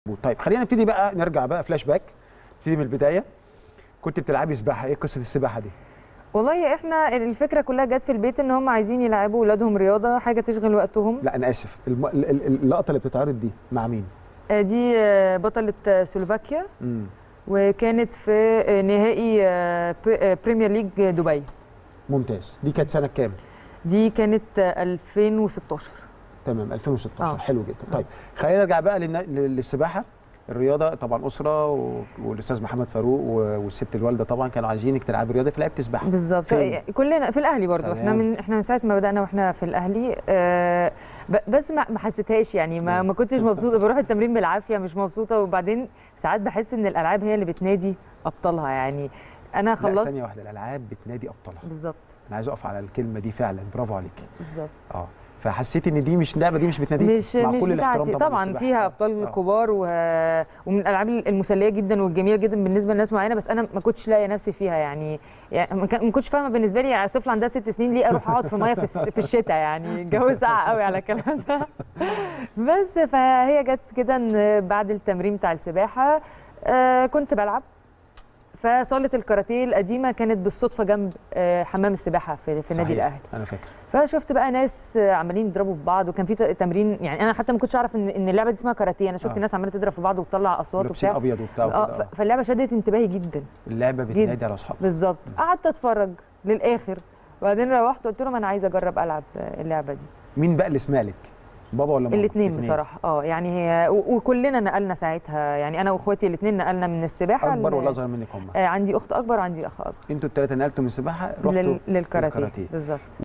طيب خلينا نبتدي بقى نرجع بقى فلاش باك نبتدي من البدايه كنت بتلعبي سباحه ايه قصه السباحه دي والله احنا الفكره كلها جت في البيت ان هم عايزين يلعبوا اولادهم رياضه حاجه تشغل وقتهم لا انا اسف الم... ال- ال- اللقطه اللي بتتعرض دي مع مين آه، دي آه، بطله آه، سلوفاكيا امم وكانت في آه، نهائي آه، بري- آه، بريمير ليج دبي ممتاز دي كانت سنه كام دي كانت آه، 2016 تمام 2016 آه. حلو جدا طيب خلينا نرجع بقى للن- لل- للسباحه الرياضه طبعا اسره و... والاستاذ محمد فاروق و... والست الوالده طبعا كانوا عايزينك تلعبي رياضه فلعبت سباحه بالظبط فين؟ آه، كلنا في الاهلي برضو احنا تمام. من احنا من ساعه ما بدانا واحنا في الاهلي آه، ب- بس ما ما حسيتهاش يعني ما نعم. ما كنتش مبسوطه بروح التمرين بالعافيه مش مبسوطه وبعدين ساعات بحس ان الالعاب هي اللي بتنادي ابطالها يعني انا لا خلصت ثانيه واحده الالعاب بتنادي ابطالها بالظبط انا عايز اقف على الكلمه دي فعلا برافو عليك بالظبط اه فحسيت ان دي مش اللعبه دي مش بتناديك مش مع مش كل الاحترام بتاعتي طبعا للسباحة. فيها ابطال آه. كبار و... ومن الالعاب المسليه جدا والجميله جدا بالنسبه لناس معينه بس انا ما كنتش لاقيه نفسي فيها يعني يعني ما كان- ما كنتش فاهمه بالنسبه لي يعني طفل عندها ست سنين ليه اروح اقعد في الميه في, الس- في الشتاء يعني الجو ساقع قوي على الكلام ده بس فهي جت كده ان بعد التمرين بتاع السباحه آه كنت بلعب فصاله الكاراتيه القديمه كانت بالصدفه جنب آه حمام السباحه في, في نادي صحيح. الاهلي انا فاكر فشفت بقى ناس عمالين يضربوا في بعض وكان في ت- تمرين يعني انا حتى ما كنتش اعرف ان ان اللعبه دي اسمها كاراتيه انا شفت آه. ناس عماله تضرب في بعض وتطلع اصوات لابسين وبتاع ابيض وبتاع اه وكده، ف- فاللعبه شدت انتباهي جدا اللعبه بتنادي على اصحابها بالظبط قعدت اتفرج للاخر وبعدين روحت قلت لهم انا عايزه اجرب العب اللعبه دي مين بقى اللي سمالك بابا ولا ماما الاثنين بصراحه اه يعني هي و- وكلنا نقلنا ساعتها يعني انا واخواتي الاثنين نقلنا من السباحه اكبر ل- ولا اصغر منك هم آه عندي اخت اكبر وعندي اخ اصغر انتوا الثلاثه نقلتوا من السباحه رحتوا لل... للكاراتيه للكاراتيه. بالظبط